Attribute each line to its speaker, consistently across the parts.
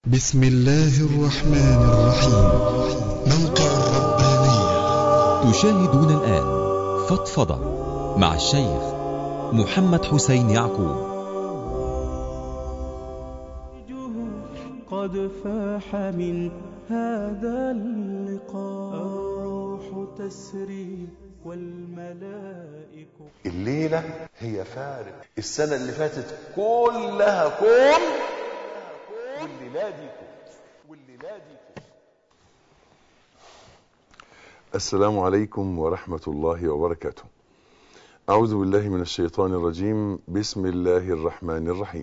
Speaker 1: بسم الله الرحمن الرحيم موقع الربانية
Speaker 2: تشاهدون الآن فضفضة مع الشيخ محمد حسين يعقوب
Speaker 3: قد فاح من هذا اللقاء الروح تسري والملائك
Speaker 4: الليلة هي فارق السنة اللي فاتت كلها كوم والليلة دي كوم والليلة دي كوم السلام عليكم ورحمة الله وبركاته أعوذ بالله من الشيطان الرجيم بسم الله الرحمن الرحيم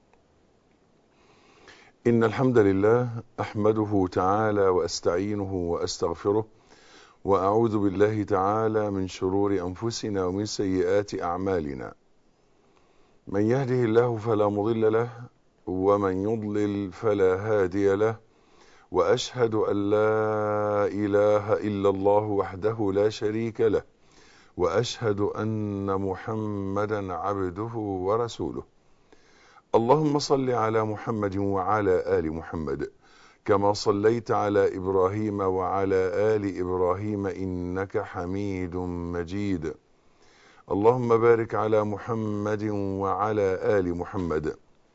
Speaker 4: إن الحمد لله أحمده تعالى وأستعينه وأستغفره وأعوذ بالله تعالى من شرور أنفسنا ومن سيئات أعمالنا من يهده الله فلا مضل له ومن يضلل فلا هادي له وأشهد أن لا إله إلا الله وحده لا شريك له وأشهد أن محمدا عبده ورسوله اللهم صل على محمد وعلى آل محمد كما صليت على إبراهيم وعلى آل إبراهيم إنك حميد مجيد اللهم بارك على محمد وعلى آل محمد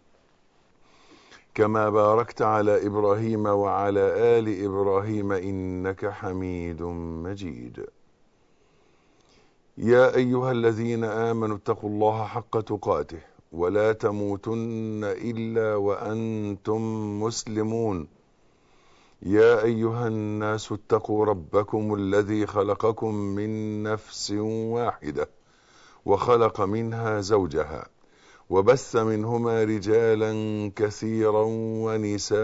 Speaker 4: كما باركت على إبراهيم وعلى آل إبراهيم إنك حميد مجيد يا أيها الذين آمنوا اتقوا الله حق تقاته ولا تموتن إلا وأنتم مسلمون يا أيها الناس اتقوا ربكم الذي خلقكم من نفس واحدة وخلق منها زوجها وبث منهما رجالا كثيرا ونساء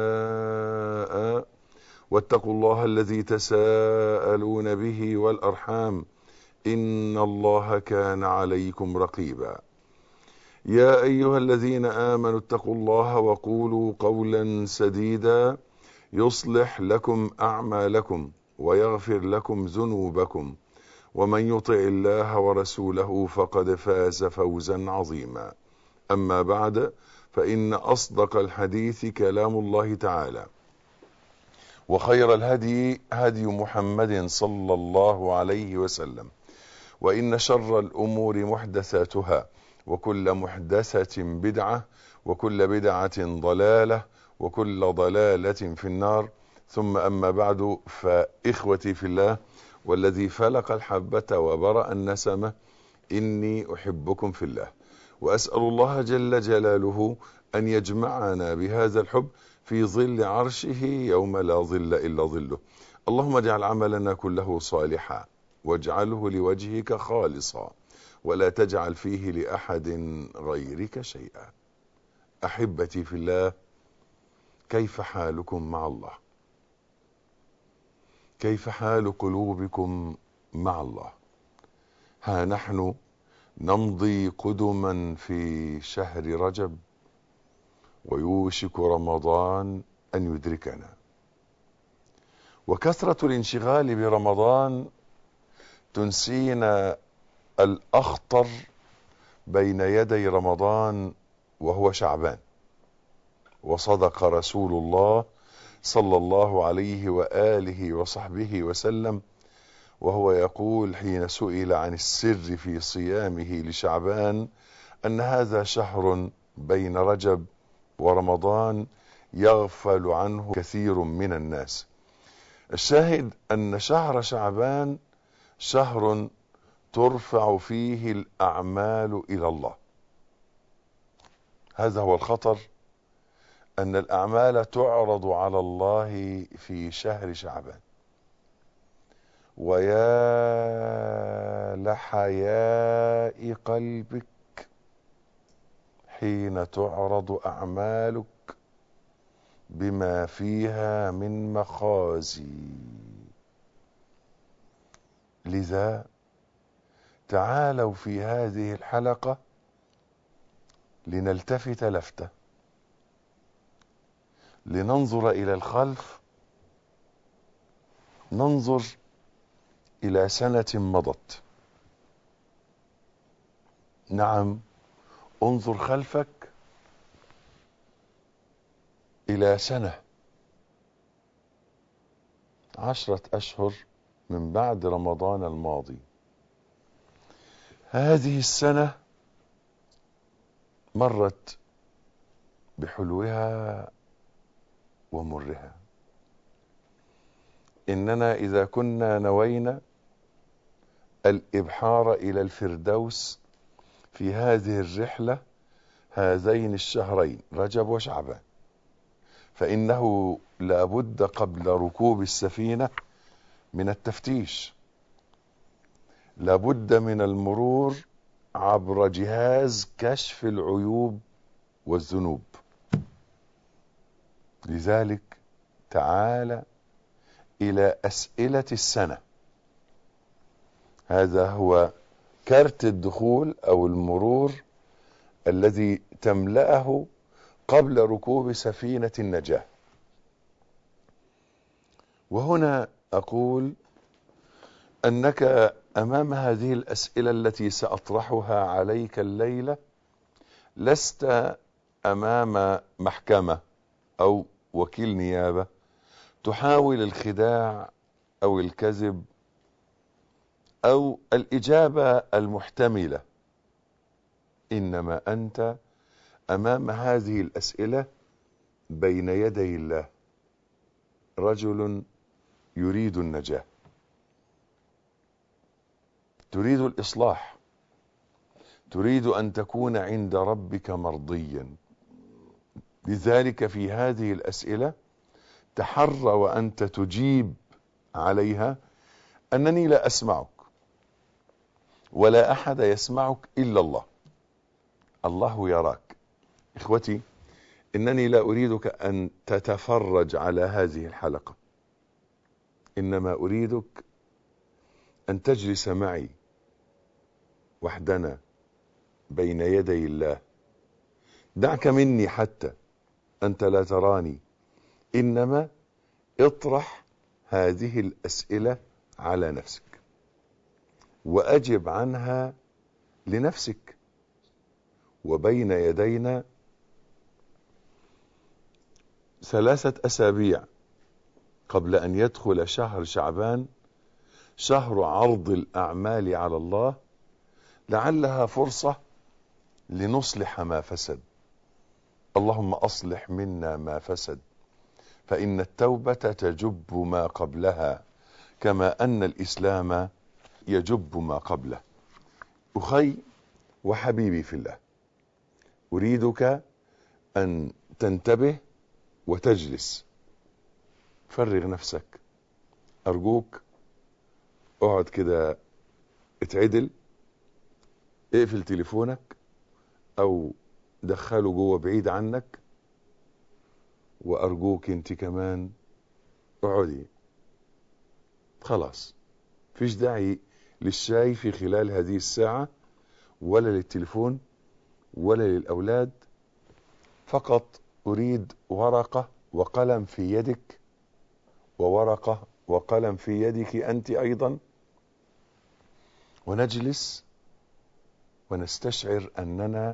Speaker 4: واتقوا الله الذي تساءلون به والأرحام إن الله كان عليكم رقيبا يا أيها الذين آمنوا اتقوا الله وقولوا قولا سديدا يصلح لكم أعمالكم ويغفر لكم ذنوبكم ومن يطع الله ورسوله فقد فاز فوزا عظيما أما بعد فإن أصدق الحديث كلام الله تعالى وخير الهدي هدي محمد صلى الله عليه وسلم وإن شر الأمور محدثاتها وكل محدثة بدعة وكل بدعة ضلالة وكل ضلالة في النار ثم أما بعد فإخوتي في الله والذي فلق الحبة وبرأ النسمة إني أحبكم في الله وأسأل الله جل جلاله أن يجمعنا بهذا الحب في ظل عرشه يوم لا ظل إلا ظله اللهم اجعل عملنا كله صالحا واجعله لوجهك خالصا ولا تجعل فيه لأحد غيرك شيئا أحبتي في الله كيف حالكم مع الله كيف حال قلوبكم مع الله ها نحن نمضي قدما في شهر رجب ويوشك رمضان أن يدركنا وكثرة الانشغال برمضان تنسينا الأخطر بين يدي رمضان وهو شعبان وصدق رسول الله صلى الله عليه وآله وصحبه وسلم وهو يقول حين سئل عن السر في صيامه لشعبان أن هذا شهر بين رجب ورمضان يغفل عنه كثير من الناس الشاهد أن شهر شعبان شهر ترفع فيه الأعمال إلى الله هذا هو الخطر أن الأعمال تعرض على الله في شهر شعبان ويا لحياء قلبك حين تعرض أعمالك بما فيها من مخازي لذا تعالوا في هذه الحلقة لنلتفت لفتة لننظر إلى الخلف ننظر إلى سنة مضت نعم انظر خلفك إلى سنة عشرة أشهر من بعد رمضان الماضي هذه السنة مرت بحلوها ومرها إننا إذا كنا نوينا الإبحار إلى الفردوس في هذه الرحلة هذين الشهرين رجب وشعبان فإنه لابد قبل ركوب السفينة من التفتيش لابد من المرور عبر جهاز كشف العيوب والذنوب لذلك تعال إلى أسئلة السنة هذا هو كارت الدخول أو المرور الذي تملأه قبل ركوب سفينة النجاة وهنا أقول أنك أمام هذه الأسئلة التي سأطرحها عليك الليلة لست أمام محكمة أو وكيل نيابة تحاول الخداع أو الكذب أو الإجابة المحتملة إنما أنت أمام هذه الأسئلة بين يدي الله رجل يريد النجاة تريد الإصلاح تريد أن تكون عند ربك مرضيا لذلك في هذه الأسئلة تحر وأنت تجيب عليها أنني لا أسمعك ولا أحد يسمعك إلا الله الله يراك إخوتي إنني لا أريدك أن تتفرج على هذه الحلقة إنما أريدك أن تجلس معي وحدنا بين يدي الله دعك مني حتى أنت لا تراني إنما اطرح هذه الأسئلة على نفسك وأجب عنها لنفسك وبين يدينا ثلاثة أسابيع قبل أن يدخل شهر شعبان شهر عرض الأعمال على الله لعلها فرصة لنصلح ما فسد اللهم أصلح منا ما فسد فإن التوبة تجب ما قبلها كما أن الإسلام يجب ما قبله أخي وحبيبي في الله أريدك أن تنتبه وتجلس فرغ نفسك أرجوك اقعد كده اتعدل اقفل تليفونك او دخله جوه بعيد عنك وارجوك انت كمان اقعدي خلاص فيش داعي للشاي في خلال هذه الساعة ولا للتليفون ولا للأولاد فقط أريد ورقة وقلم في يدك وورقة وقلم في يدك أنت أيضا ونجلس ونستشعر أننا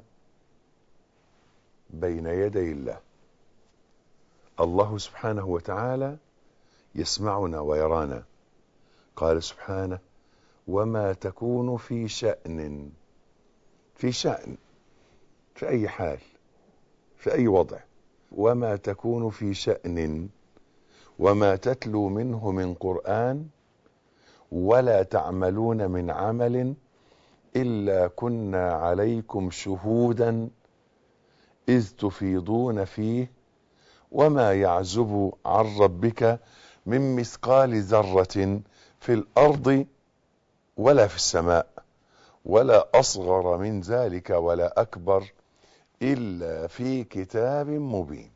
Speaker 4: بين يدي الله الله سبحانه وتعالى يسمعنا ويرانا قال سبحانه وما تكون في شأن في شأن في أي حال في أي وضع وما تكون في شأن وما تتلو منه من قرآن ولا تعملون من عمل إلا كنا عليكم شهودا إذ تفيضون فيه وما يعزب عن ربك من مثقال ذرة في الأرض ولا في السماء ولا أصغر من ذلك ولا أكبر إلا في كتاب مبين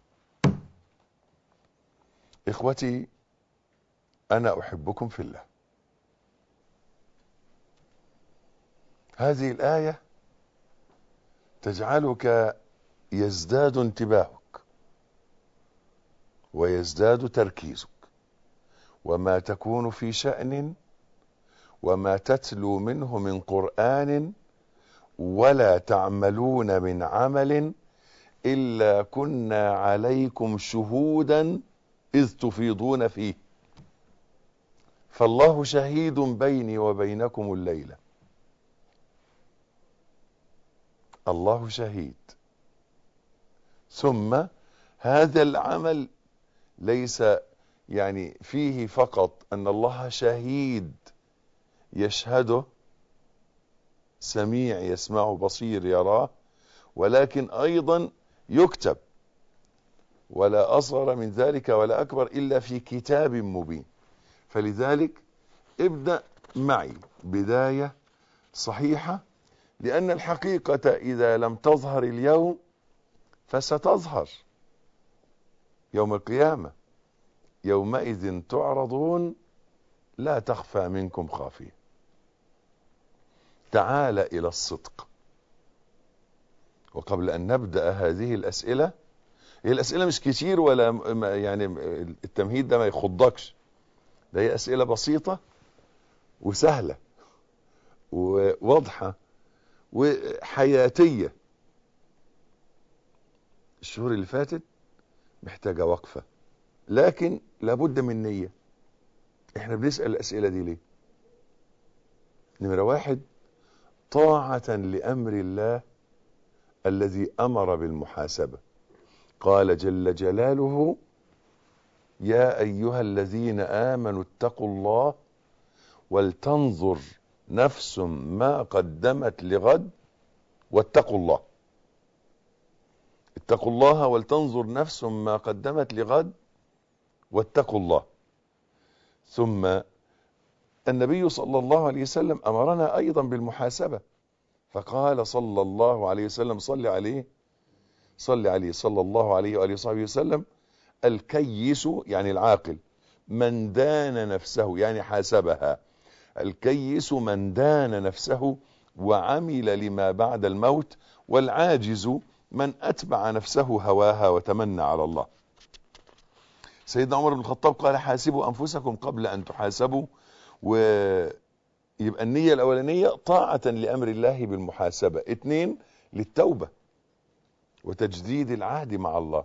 Speaker 4: إخوتي أنا أحبكم في الله هذه الآية تجعلك يزداد انتباهك ويزداد تركيزك وما تكون في شأن وما تتلو منه من قرآن ولا تعملون من عمل إلا كنا عليكم شهودا إذ تفيضون فيه فالله شهيد بيني وبينكم الليلة الله شهيد ثم هذا العمل ليس يعني فيه فقط أن الله شهيد يشهده سميع يسمعه بصير يراه ولكن أيضا يكتب ولا أصغر من ذلك ولا أكبر إلا في كتاب مبين فلذلك ابدأ معي بداية صحيحة لأن الحقيقة إذا لم تظهر اليوم فستظهر يوم القيامة يومئذ تعرضون لا تخفى منكم خافية تعال إلى الصدق وقبل أن نبدأ هذه الأسئلة هي الأسئلة مش كتير ولا يعني التمهيد ده ما يخضكش ده هي أسئلة بسيطة وسهلة وواضحة وحياتية الشهور اللي فاتت محتاجة وقفة لكن لابد من نية احنا بنسأل الأسئلة دي ليه نمرة واحد طاعة لأمر الله الذي أمر بالمحاسبة قال جل جلاله يا أيها الذين آمنوا اتقوا الله ولتنظر نفس ما قدمت لغد واتقوا الله اتقوا الله ولتنظر نفس ما قدمت لغد واتقوا الله ثم النبي صلى الله عليه وسلم أمرنا أيضا بالمحاسبة فقال صلى الله عليه وسلم صل عليه صل عليه صلى الله عليه وآله وصحبه وسلم الكيس يعني العاقل من دان نفسه يعني حاسبها الكيس من دان نفسه وعمل لما بعد الموت والعاجز من أتبع نفسه هواها وتمنى على الله سيدنا عمر بن الخطاب قال حاسبوا أنفسكم قبل أن تحاسبوا ويبقى النية الأولانية طاعة لأمر الله بالمحاسبة اثنين للتوبة وتجديد العهد مع الله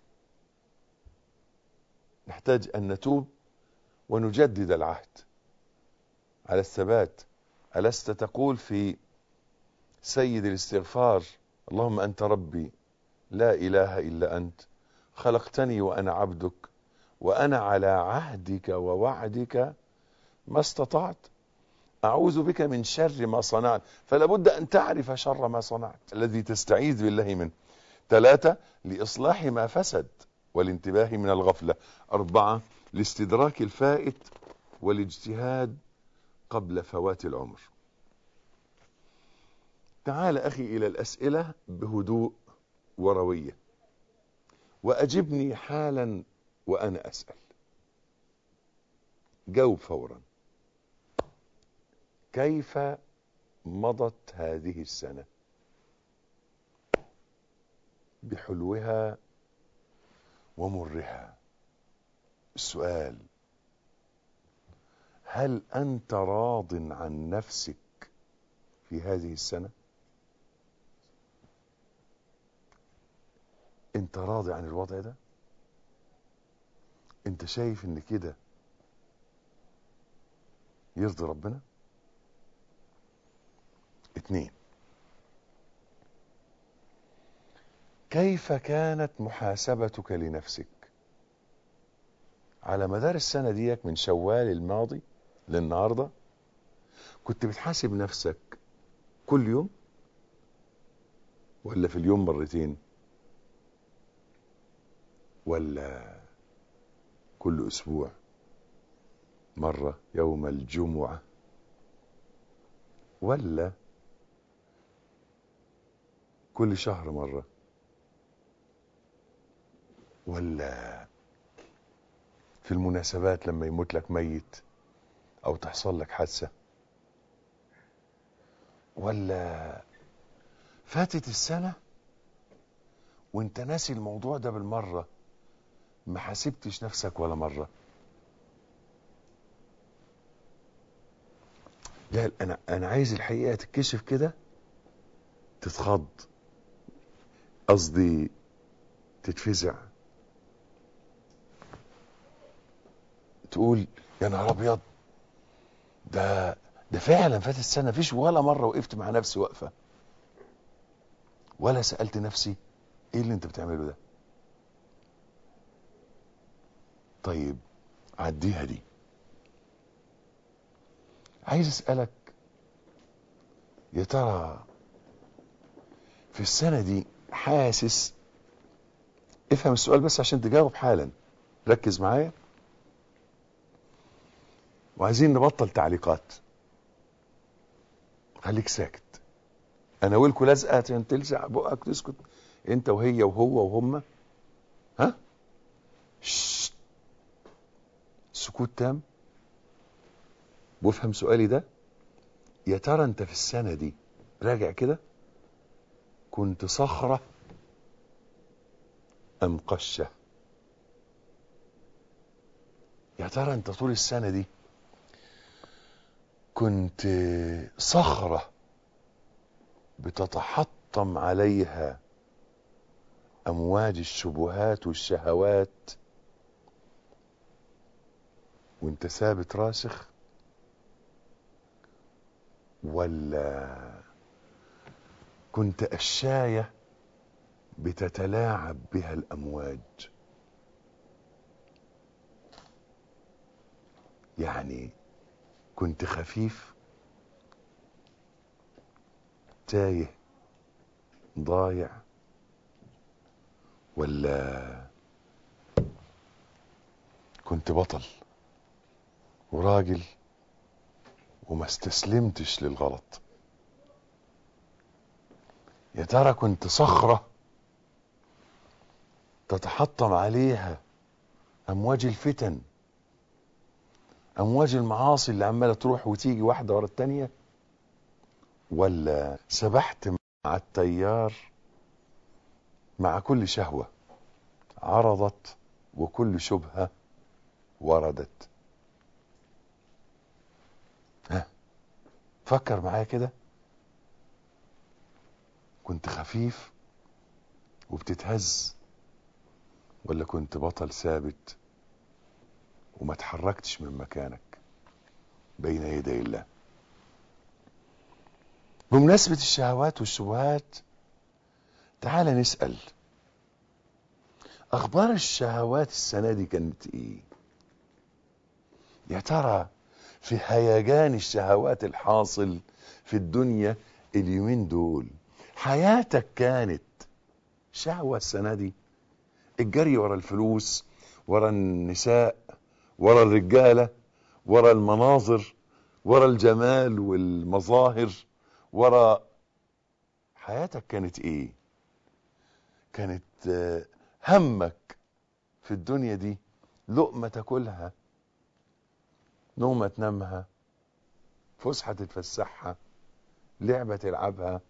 Speaker 4: نحتاج أن نتوب ونجدد العهد على الثبات ألست تقول في سيد الاستغفار اللهم أنت ربي لا إله إلا أنت خلقتني وأنا عبدك وأنا على عهدك ووعدك ما استطعت أعوذ بك من شر ما صنعت فلا بد أن تعرف شر ما صنعت الذي تستعيذ بالله منه ثلاثة لإصلاح ما فسد والانتباه من الغفلة أربعة لاستدراك الفائت والاجتهاد قبل فوات العمر تعال أخي إلى الأسئلة بهدوء وروية وأجبني حالا وأنا أسأل جاوب فورا كيف مضت هذه السنة بحلوها ومرها السؤال هل أنت راض عن نفسك في هذه السنة انت راضي عن الوضع ده انت شايف ان كده يرضي ربنا اتنين كيف كانت محاسبتك لنفسك على مدار السنة ديك من شوال الماضي للنهاردة كنت بتحاسب نفسك كل يوم ولا في اليوم مرتين ولا كل أسبوع مرة يوم الجمعة ولا كل شهر مرة ولا في المناسبات لما يموت لك ميت أو تحصل لك حادثة ولا فاتت السنة وانت ناسي الموضوع ده بالمرة ما حاسبتش نفسك ولا مرة لا انا انا عايز الحقيقة تتكشف كده تتخض قصدي تتفزع تقول يا نهار ابيض ده ده فعلا فاتت سنة فيش ولا مرة وقفت مع نفسي وقفة ولا سألت نفسي ايه اللي انت بتعمله ده طيب عديها دي عايز اسألك يا ترى في السنة دي حاسس افهم السؤال بس عشان تجاوب حالا ركز معايا وعايزين نبطل تعليقات خليك ساكت انا اقولكوا لازقه عشان تلزق بقك تسكت انت وهي وهو وهم ها ششت. سكوت تام وافهم سؤالي ده يا ترى انت في السنه دي راجع كده كنت صخره ام قشه يا ترى انت طول السنه دي كنت صخره بتتحطم عليها امواج الشبهات والشهوات وانت ثابت راسخ ولا كنت قشايه بتتلاعب بها الامواج يعني كنت خفيف تايه ضايع ولا كنت بطل وراجل وما استسلمتش للغلط يا ترى كنت صخرة تتحطم عليها أمواج الفتن أمواج المعاصي اللي عمالة تروح وتيجي واحدة ورا التانية ولا سبحت مع التيار مع كل شهوة عرضت وكل شبهة وردت ها فكر معايا كده كنت خفيف وبتتهز ولا كنت بطل ثابت وما تحركتش من مكانك بين يدي الله بمناسبة الشهوات والشبهات تعال نسأل أخبار الشهوات السنة دي كانت إيه؟ يا ترى في هيجان الشهوات الحاصل في الدنيا اليومين دول حياتك كانت شهوة السنة دي الجري ورا الفلوس ورا النساء ورا الرجالة ورا المناظر ورا الجمال والمظاهر ورا حياتك كانت ايه كانت آه، همك في الدنيا دي لقمة تاكلها نومة تنامها فسحة تتفسحها لعبة تلعبها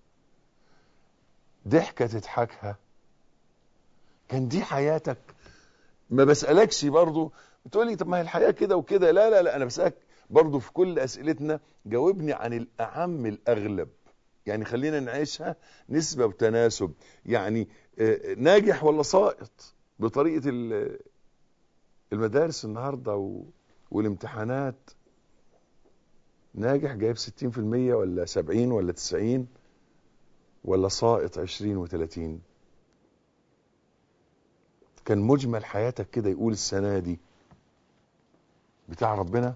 Speaker 4: ضحكة تضحكها كان دي حياتك ما بسألكش برضو بتقولي طب ما هي الحياة كده وكده لا لا لا أنا بسألك برضو في كل أسئلتنا جاوبني عن الأعم الأغلب يعني خلينا نعيشها نسبة وتناسب يعني آه، ناجح ولا ساقط بطريقة ال- المدارس النهاردة و- والامتحانات ناجح جايب 60% ولا 70 ولا 90 ولا ساقط 20 و30 كان مجمل حياتك كده يقول السنة دي بتاع ربنا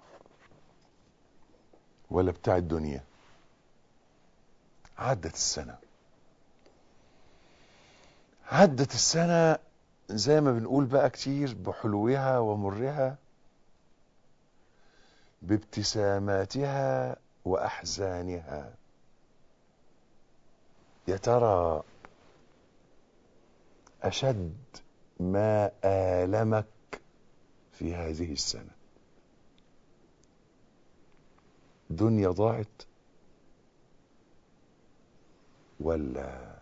Speaker 4: ولا بتاع الدنيا عدت السنة عدت السنة زي ما بنقول بقى كتير بحلوها ومرها بابتساماتها وأحزانها يا ترى أشد ما آلمك في هذه السنة دنيا ضاعت ولا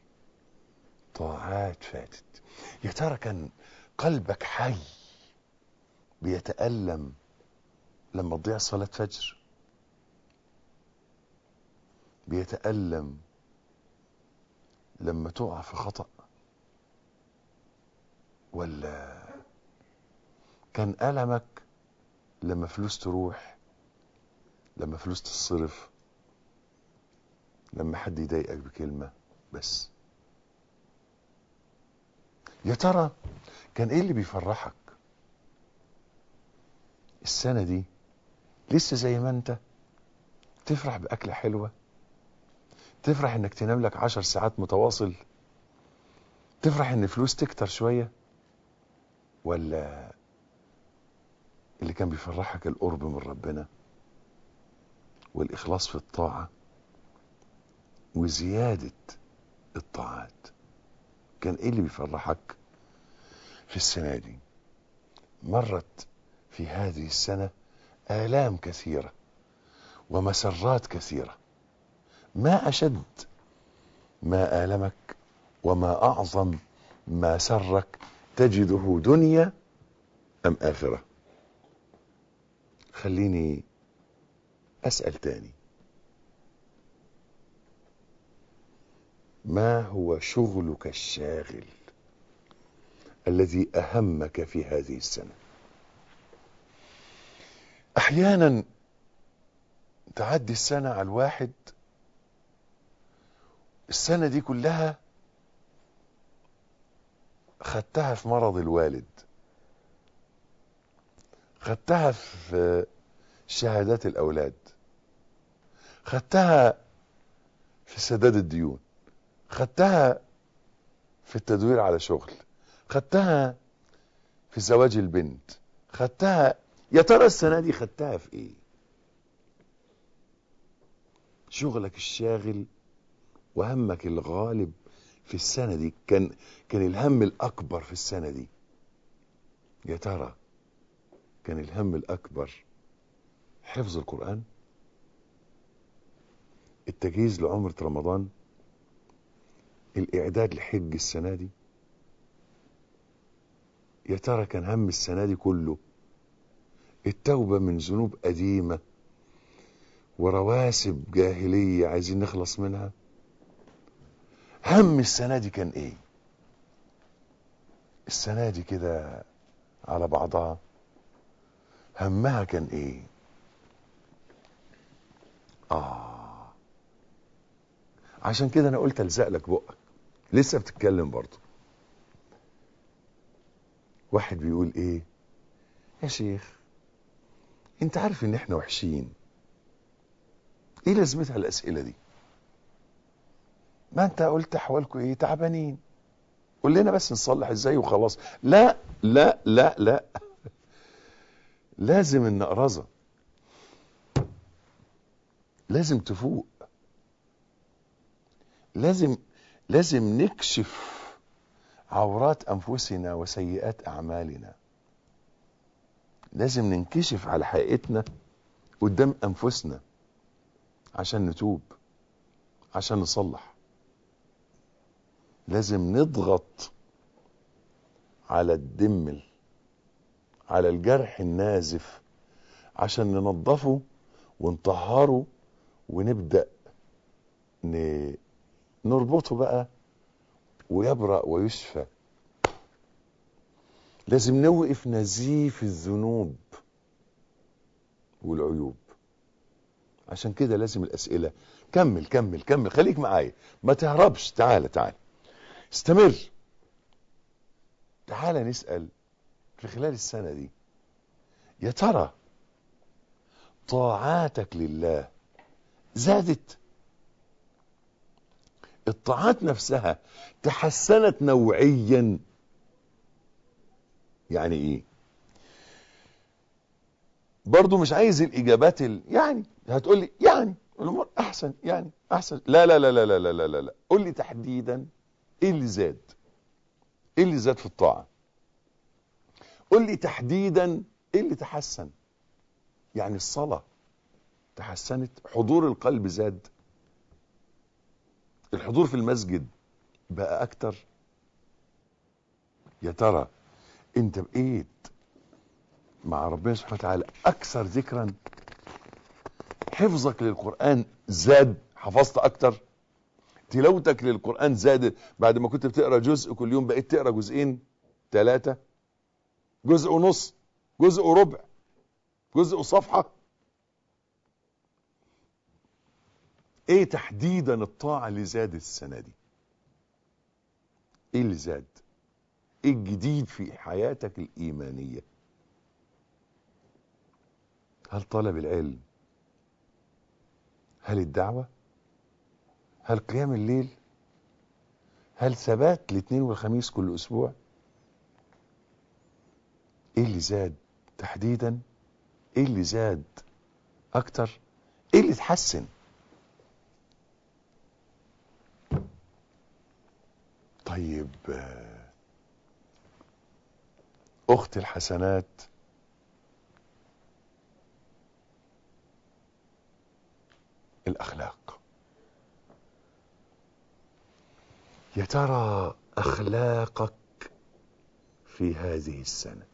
Speaker 4: طاعات فاتت يا ترى كان قلبك حي بيتألم لما تضيع صلاة فجر بيتألم لما تقع في خطأ ولا كان ألمك لما فلوس تروح لما فلوس تصرف لما حد يضايقك بكلمة بس يا ترى كان ايه اللي بيفرحك السنة دي لسه زي ما انت تفرح بأكلة حلوة تفرح انك تنام لك عشر ساعات متواصل تفرح ان فلوس تكتر شوية ولا اللي كان بيفرحك القرب من ربنا والإخلاص في الطاعة وزيادة الطاعات كان ايه اللي بيفرحك في السنة دي مرت في هذه السنة آلام كثيرة ومسرات كثيرة ما أشد ما آلمك وما أعظم ما سرك تجده دنيا أم آخرة خليني أسأل تاني ما هو شغلك الشاغل الذي أهمك في هذه السنة أحيانا تعدي السنة على الواحد السنة دي كلها خدتها في مرض الوالد خدتها في شهادات الأولاد خدتها في سداد الديون خدتها في التدوير على شغل خدتها في زواج البنت خدتها يا ترى السنة دي خدتها في ايه شغلك الشاغل وهمك الغالب في السنة دي كان كان الهم الأكبر في السنة دي يا ترى كان الهم الأكبر حفظ القرآن التجهيز لعمرة رمضان الإعداد لحج السنة دي يا ترى كان هم السنة دي كله التوبة من ذنوب قديمة ورواسب جاهلية عايزين نخلص منها هم السنة دي كان ايه السنة دي كده على بعضها همها كان ايه اه عشان كده انا قلت الزق لك بقك لسه بتتكلم برضه واحد بيقول ايه يا شيخ انت عارف ان احنا وحشين ايه لازمتها الاسئله دي ما انت قلت احوالكم ايه تعبانين قول لنا بس نصلح ازاي وخلاص لا لا لا لا لازم النقرزه لازم تفوق لازم لازم نكشف عورات انفسنا وسيئات اعمالنا لازم ننكشف على حقيقتنا قدام انفسنا عشان نتوب عشان نصلح لازم نضغط على الدم على الجرح النازف عشان ننظفه ونطهره ونبدأ ن... نربطه بقى ويبرأ ويشفى لازم نوقف نزيف الذنوب والعيوب عشان كده لازم الأسئلة كمل كمل كمل خليك معايا ما تهربش تعالى تعالى استمر تعالى نسأل في خلال السنة دي يا ترى طاعاتك لله زادت الطاعات نفسها تحسنت نوعيا يعني ايه برضو مش عايز الاجابات ال... يعني هتقول لي يعني الامور احسن يعني احسن لا لا لا لا لا لا لا لا قول لي تحديدا ايه اللي زاد ايه اللي زاد في الطاعه قول لي تحديدا ايه اللي تحسن يعني الصلاه تحسنت حضور القلب زاد الحضور في المسجد بقى اكتر يا ترى انت بقيت مع ربنا سبحانه وتعالى اكثر ذكرا حفظك للقرآن زاد حفظت اكتر تلاوتك للقرآن زادت بعد ما كنت بتقرا جزء كل يوم بقيت تقرا جزئين ثلاثة جزء ونص جزء وربع جزء وصفحة ايه تحديدا الطاعة اللي زادت السنة دي ايه اللي زاد ايه الجديد في حياتك الايمانية هل طلب العلم هل الدعوة هل قيام الليل هل ثبات الاثنين والخميس كل اسبوع ايه اللي زاد تحديدا ايه اللي زاد اكتر ايه اللي اتحسن طيب آه، اخت الحسنات الاخلاق يا ترى اخلاقك في هذه السنه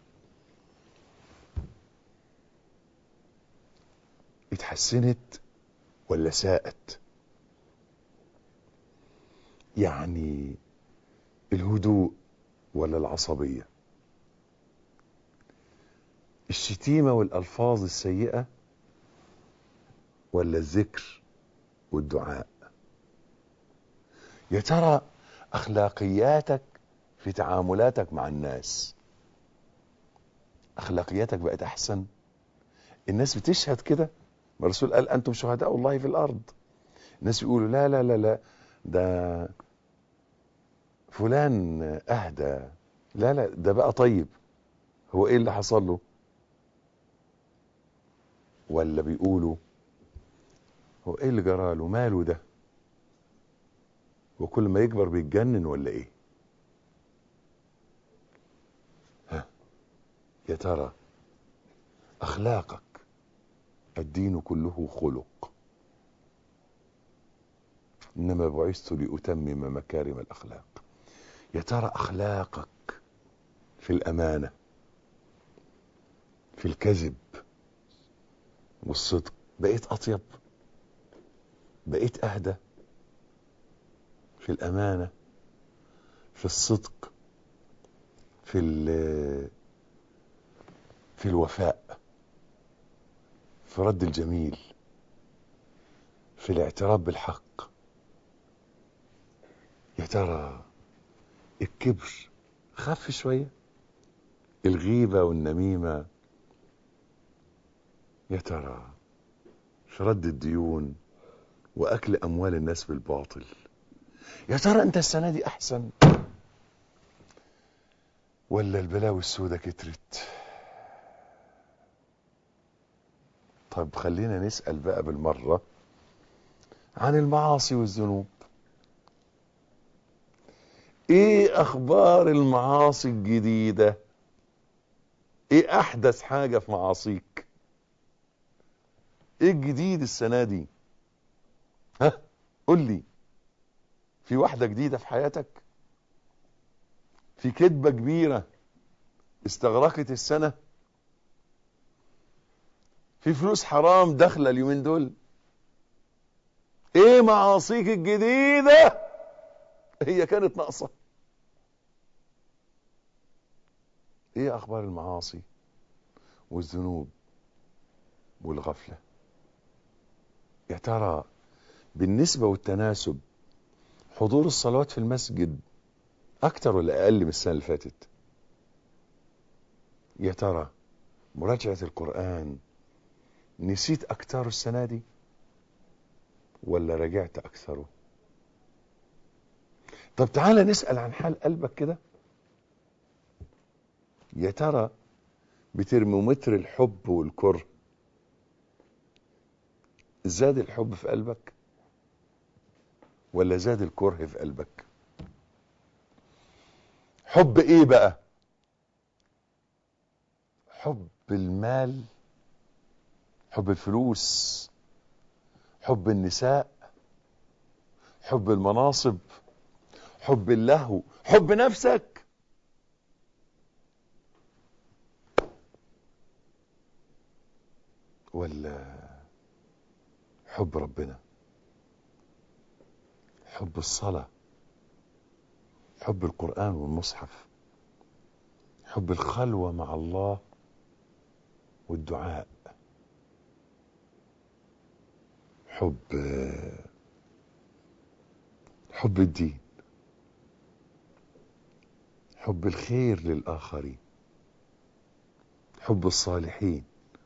Speaker 4: اتحسنت ولا ساءت يعني الهدوء ولا العصبيه الشتيمه والالفاظ السيئه ولا الذكر والدعاء يا ترى اخلاقياتك في تعاملاتك مع الناس اخلاقياتك بقت احسن الناس بتشهد كده ما الرسول قال انتم شهداء الله في الارض الناس يقولوا لا لا لا لا ده فلان اهدى لا لا ده بقى طيب هو ايه اللي حصل له ولا بيقولوا هو ايه اللي جرى له ماله ده وكل ما يكبر بيتجنن ولا ايه ها يا ترى اخلاقك الدين كله خلق انما بعثت لاتمم مكارم الاخلاق يا ترى اخلاقك في الامانه في الكذب والصدق بقيت اطيب بقيت اهدى في الامانه في الصدق في ال- في الوفاء في رد الجميل في الاعتراف بالحق يا ترى الكبر خف شويه الغيبه والنميمه يا ترى في رد الديون واكل اموال الناس بالباطل يا ترى انت السنه دي احسن ولا البلاوي السوداء كترت طب خلينا نسال بقى بالمره عن المعاصي والذنوب ايه اخبار المعاصي الجديده ايه احدث حاجه في معاصيك ايه الجديد السنه دي ها قول لي في واحده جديده في حياتك في كذبه كبيره استغرقت السنه في فلوس حرام داخله اليومين دول ايه معاصيك الجديده هي كانت ناقصه ايه اخبار المعاصي والذنوب والغفله يا ترى بالنسبه والتناسب حضور الصلوات في المسجد اكتر ولا اقل من السنه اللي فاتت يا ترى مراجعه القران نسيت اكتره السنه دي ولا رجعت اكثره طب تعالى نسال عن حال قلبك كده يا ترى بترمومتر الحب والكره زاد الحب في قلبك ولا زاد الكره في قلبك حب ايه بقى حب المال حب الفلوس حب النساء حب المناصب حب اللهو حب نفسك ولا حب ربنا حب الصلاة حب القرآن والمصحف حب الخلوة مع الله حب حب الدين حب الخير للآخرين حب الصالحين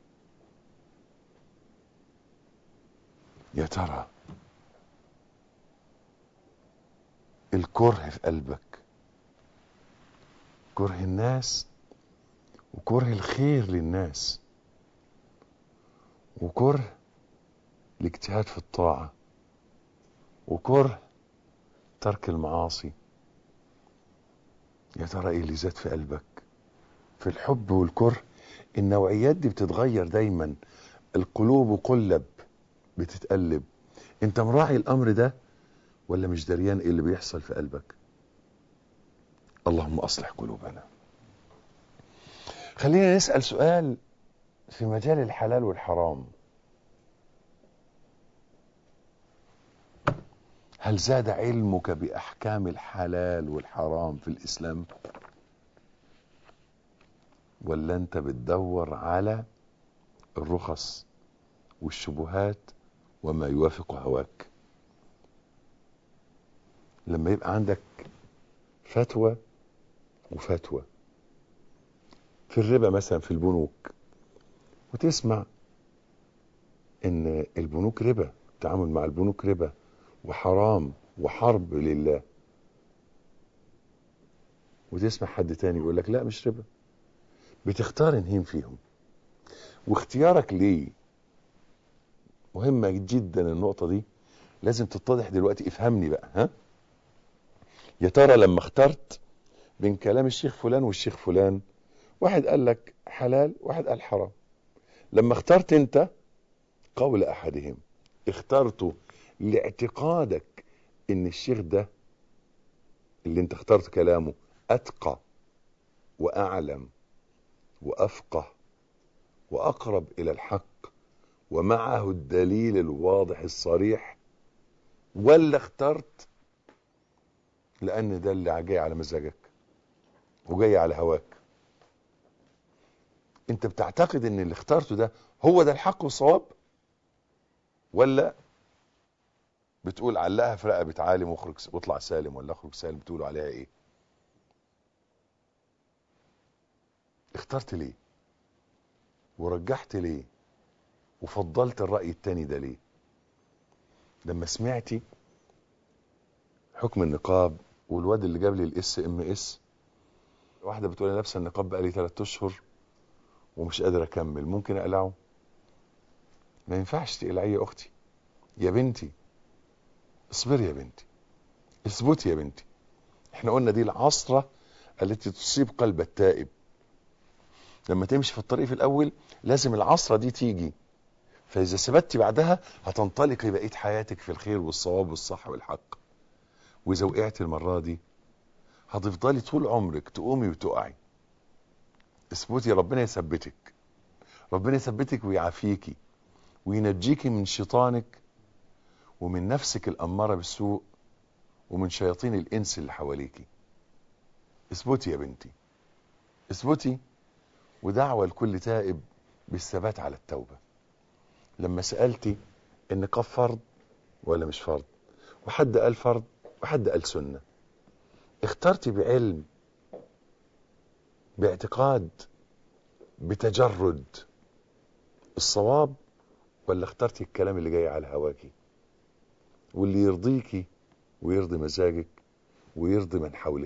Speaker 4: يا ترى الكره في قلبك كره الناس وكره الخير للناس وكره الاجتهاد في الطاعة وكره ترك المعاصي يا ترى ايه اللي زاد في قلبك في الحب والكره النوعيات دي بتتغير دايما القلوب قلب بتتقلب انت مراعي الامر ده ولا مش دريان ايه اللي بيحصل في قلبك اللهم اصلح قلوبنا خلينا نسأل سؤال في مجال الحلال والحرام هل زاد علمك بأحكام الحلال والحرام في الإسلام ولا أنت بتدور على الرخص والشبهات وما يوافق هواك لما يبقى عندك فتوى وفتوى في الربا مثلا في البنوك وتسمع ان البنوك ربا التعامل مع البنوك ربا وحرام وحرب لله وتسمع حد تاني يقول لك لا مش ربا بتختار انهين فيهم واختيارك ليه مهمة جدا النقطة دي لازم تتضح دلوقتي افهمني بقى ها يا ترى لما اخترت بين كلام الشيخ فلان والشيخ فلان واحد قال لك حلال واحد قال حرام لما اخترت انت قول احدهم اخترته لاعتقادك ان الشيخ ده اللي انت اخترت كلامه اتقى واعلم وافقه واقرب الى الحق ومعه الدليل الواضح الصريح ولا اخترت لان ده اللي جاي على مزاجك وجاي على هواك انت بتعتقد ان اللي اخترته ده هو ده الحق والصواب ولا بتقول علقها في رقبه عالم واخرج واطلع سالم ولا اخرج سالم بتقولوا عليها ايه اخترت ليه ورجحت ليه وفضلت الرأي التاني ده ليه لما سمعتي حكم النقاب والواد اللي جاب لي الاس ام اس واحده بتقول انا لابسه النقاب بقالي 3 اشهر ومش قادر اكمل ممكن اقلعه ما ينفعش تقلعيه يا اختي يا بنتي اصبري يا بنتي اثبتي يا بنتي احنا قلنا دي العصرة التي تصيب قلب التائب لما تمشي في الطريق في الاول لازم العصرة دي تيجي فاذا ثبتي بعدها هتنطلقي بقية حياتك في الخير والصواب والصح والحق واذا وقعت المرة دي هتفضلي طول عمرك تقومي وتقعي اثبتي ربنا يثبتك ربنا يثبتك ويعافيكي وينجيكي من شيطانك ومن نفسك الأمارة بالسوء ومن شياطين الإنس اللي حواليكي اثبتي يا بنتي اثبتي ودعوة لكل تائب بالثبات على التوبة لما سألتي النقاب فرض ولا مش فرض وحد قال فرض وحد قال سنة اخترتي بعلم باعتقاد بتجرد الصواب ولا اخترتي الكلام اللي جاي على هواكي واللي يرضيكي ويرضي مزاجك ويرضي من حولك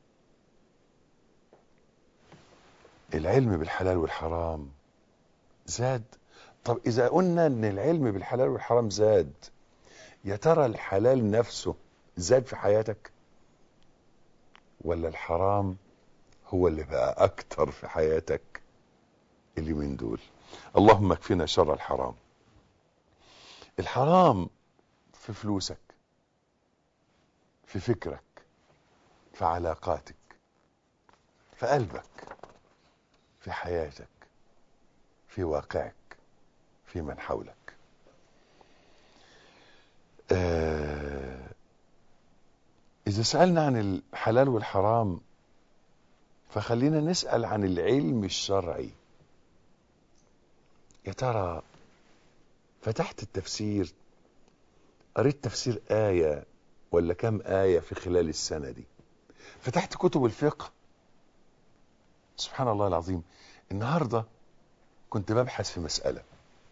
Speaker 4: العلم بالحلال والحرام زاد طب اذا قلنا ان العلم بالحلال والحرام زاد يا ترى الحلال نفسه زاد في حياتك ولا الحرام هو اللي بقى اكتر في حياتك اليومين دول اللهم اكفنا شر الحرام الحرام في فلوسك في فكرك في علاقاتك في قلبك في حياتك في واقعك في من حولك آه إذا سألنا عن الحلال والحرام فخلينا نسأل عن العلم الشرعي يا ترى فتحت التفسير قريت تفسير آية ولا كم آية في خلال السنة دي فتحت كتب الفقه سبحان الله العظيم النهاردة كنت ببحث في مسألة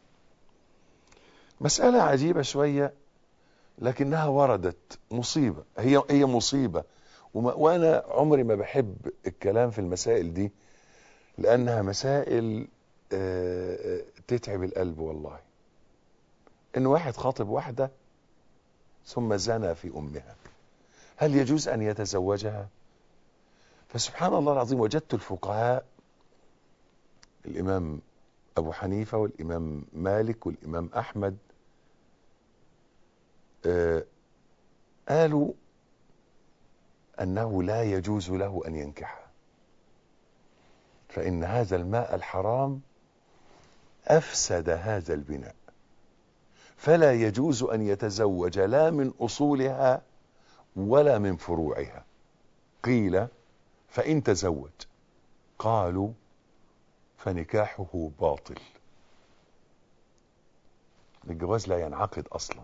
Speaker 4: مسألة عجيبة شوية لكنها وردت مصيبة هي هي مصيبة وما وأنا عمري ما بحب الكلام في المسائل دي لأنها مسائل آه، آه، تتعب القلب والله إن واحد خاطب واحدة ثم زنى في أمها هل يجوز أن يتزوجها فسبحان الله العظيم وجدت الفقهاء الإمام أبو حنيفة والإمام مالك والإمام أحمد آه، قالوا أنه لا يجوز له أن ينكحها فإن هذا الماء الحرام أفسد هذا البناء فلا يجوز أن يتزوج لا من أصولها ولا من فروعها قيل فإن تزوج قالوا فنكاحه باطل الجواز لا ينعقد أصلا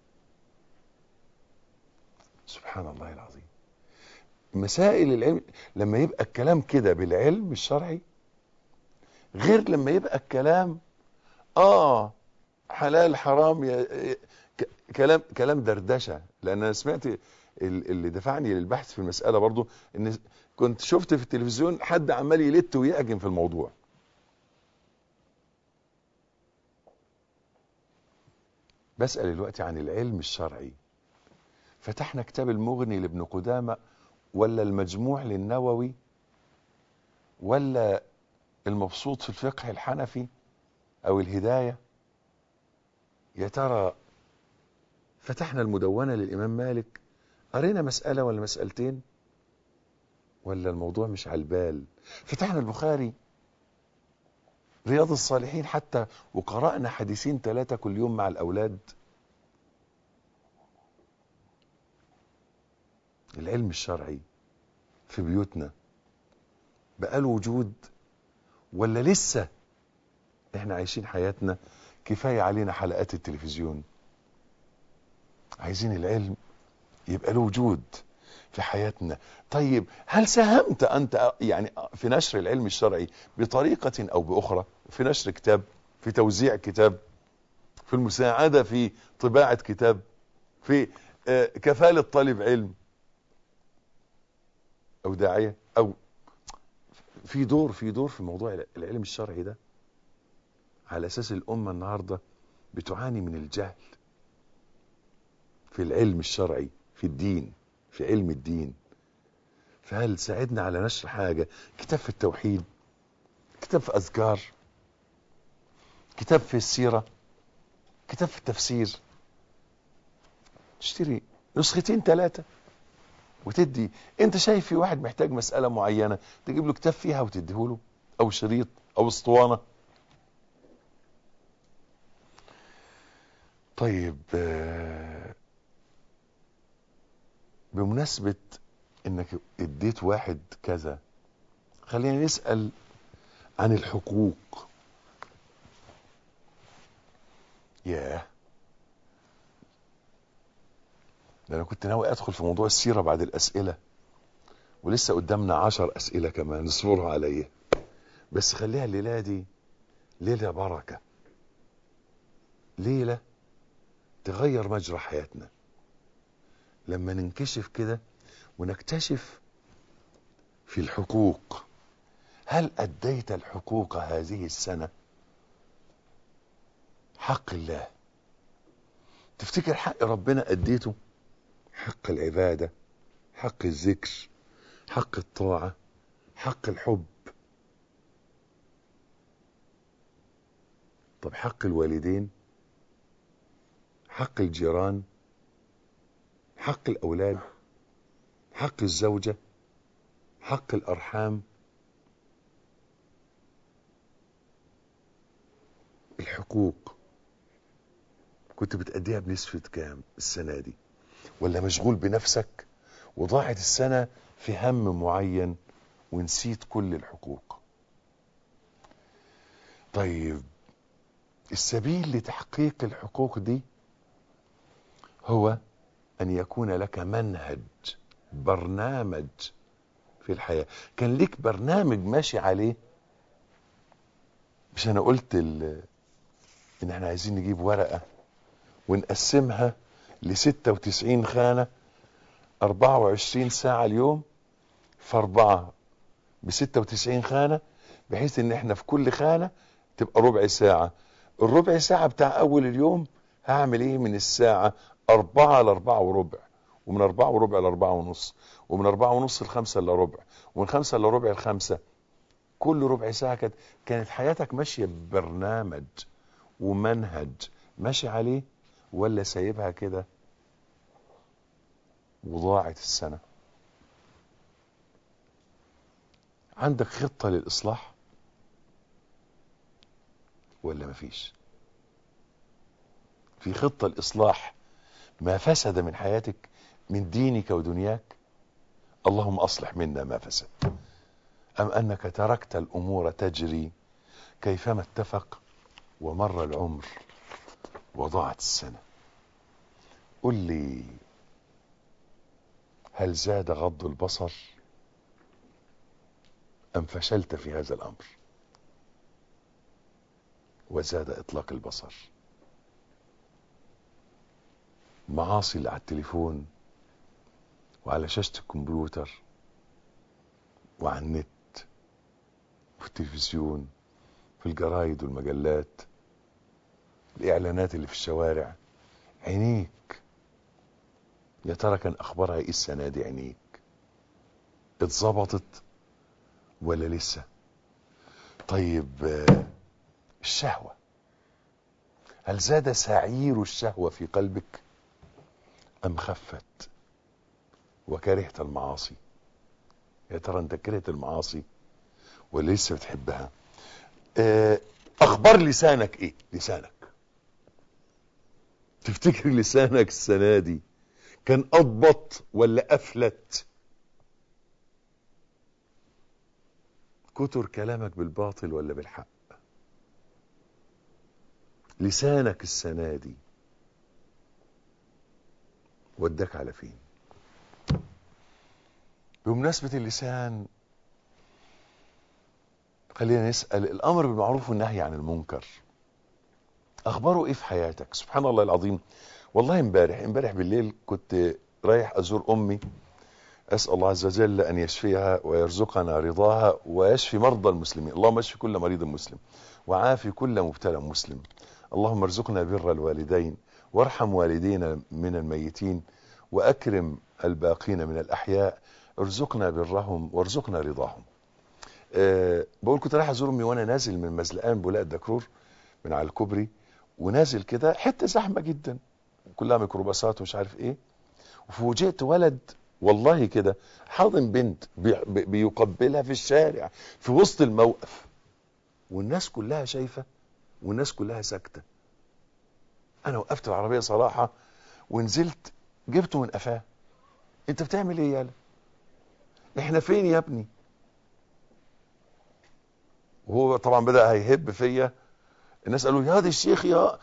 Speaker 4: سبحان الله العظيم مسائل العلم لما يبقى الكلام كده بالعلم الشرعي غير لما يبقى الكلام اه حلال حرام يا ك- كلام كلام دردشه لان انا سمعت ال- اللي دفعني للبحث في المساله برضو ان كنت شفت في التلفزيون حد عمال يلت ويعجن في الموضوع بسال دلوقتي عن العلم الشرعي فتحنا كتاب المغني لابن قدامه ولا المجموع للنووي ولا المبسوط في الفقه الحنفي او الهدايه يا ترى فتحنا المدونه للامام مالك قرينا مساله ولا مسالتين ولا الموضوع مش على البال فتحنا البخاري رياض الصالحين حتى وقرانا حديثين ثلاثه كل يوم مع الاولاد العلم الشرعي في بيوتنا بقى له وجود ولا لسه احنا عايشين حياتنا كفايه علينا حلقات التلفزيون عايزين العلم يبقى له وجود في حياتنا طيب هل ساهمت انت يعني في نشر العلم الشرعي بطريقه او باخرى في نشر كتاب في توزيع كتاب في المساعده في طباعه كتاب في آه، كفاله طالب علم او داعيه او في دور في دور في موضوع العلم الشرعي ده على اساس الامه النهارده بتعاني من الجهل في العلم الشرعي في الدين في علم الدين فهل ساعدنا على نشر حاجه كتاب في التوحيد كتاب في اذكار كتاب في السيره كتاب في التفسير تشتري نسختين ثلاثه وتدي انت شايف في واحد محتاج مسألة معينة تجيب له كتاب فيها وتديه له او شريط او اسطوانة طيب آه، بمناسبة انك اديت واحد كذا خلينا نسأل عن الحقوق ياه ده انا كنت ناوي ادخل في موضوع السيرة بعد الاسئلة ولسه قدامنا عشر اسئلة كمان اصبروا عليا بس خليها الليلة دي ليلة بركة ليلة تغير مجرى حياتنا لما ننكشف كده ونكتشف في الحقوق هل أديت الحقوق هذه السنة حق الله تفتكر حق ربنا أديته حق العبادة حق الذكر حق الطاعة حق الحب طب حق الوالدين حق الجيران حق الأولاد حق الزوجة حق الأرحام الحقوق كنت بتأديها بنسبة كام السنة دي ولا مشغول بنفسك وضاعت السنة في هم معين ونسيت كل الحقوق طيب السبيل لتحقيق الحقوق دي هو أن يكون لك منهج برنامج في الحياة كان ليك برنامج ماشي عليه مش أنا قلت ال... إن احنا عايزين نجيب ورقة ونقسمها ل 96 خانة 24 ساعة اليوم في أربعة ب 96 خانة بحيث إن احنا في كل خانة تبقى ربع ساعة الربع ساعة بتاع أول اليوم هعمل إيه من الساعة أربعة لأربعة وربع ومن أربعة وربع لأربعة ونص ومن أربعة ونص لخمسة إلا ربع ومن خمسة إلا ربع لخمسة كل ربع ساعة كانت كانت حياتك ماشية ببرنامج ومنهج ماشي عليه ولا سايبها كده وضاعت السنة عندك خطة للإصلاح ولا مفيش في خطة لإصلاح ما فسد من حياتك من دينك ودنياك اللهم أصلح منا ما فسد أم أنك تركت الأمور تجري كيفما اتفق ومر العمر وضاعت السنة قل لي هل زاد غض البصر أم فشلت في هذا الأمر وزاد إطلاق البصر معاصي اللي على التليفون وعلى شاشة الكمبيوتر وعلى النت وفي التلفزيون في الجرايد والمجلات الإعلانات اللي في الشوارع عينيك يا ترى كان أخبارها إيه السنة دي عينيك اتظبطت ولا لسه طيب آه، الشهوة هل زاد سعير الشهوة في قلبك أم خفت وكرهت المعاصي يا ترى انت كرهت المعاصي ولا لسه بتحبها آه، اخبار لسانك ايه لسانك تفتكر لسانك السنة دي كان اضبط ولا افلت كتر كلامك بالباطل ولا بالحق لسانك السنة دي وداك على فين بمناسبة اللسان خلينا نسأل الأمر بالمعروف والنهي عن المنكر أخباره إيه في حياتك سبحان الله العظيم والله امبارح امبارح بالليل كنت رايح أزور أمي أسأل الله عز وجل أن يشفيها ويرزقنا رضاها ويشفي مرضى المسلمين اللهم اشفي كل مريض مسلم وعافي كل مبتلى مسلم اللهم ارزقنا بر الوالدين وارحم والدينا من الميتين وأكرم الباقين من الأحياء ارزقنا برهم وارزقنا رضاهم أه بقول كنت رايح ازور امي وانا نازل من مزلقان بولاق الدكرور من على الكوبري ونازل كده حته زحمه جدا كلها ميكروباصات ومش عارف ايه وفوجئت ولد والله كده حاضن بنت بي بي بيقبلها في الشارع في وسط الموقف والناس كلها شايفه والناس كلها ساكته انا وقفت العربيه صراحه ونزلت جبته من قفاه انت بتعمل ايه يالا احنا فين يا ابني وهو طبعا بدأ هيهب فيا الناس قالوا يا دي الشيخ يا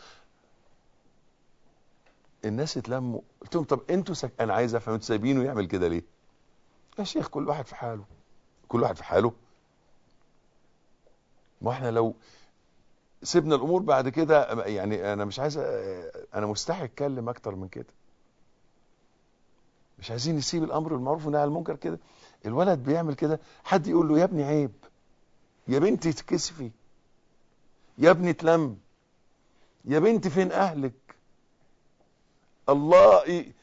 Speaker 4: الناس اتلموا قلت لهم طب انتوا سك... انا عايز افهم انتوا سايبينه يعمل كده ليه يا شيخ كل واحد في حاله كل واحد في حاله ما احنا لو سيبنا الامور بعد كده يعني انا مش عايز أ- انا مستحي اتكلم اكتر من كده مش عايزين نسيب الامر بالمعروف والنهي عن المنكر كده الولد بيعمل كده حد يقول له يا ابني عيب يا بنتي تكسفي يا ابني تلم يا بنتي فين اهلك الله ي...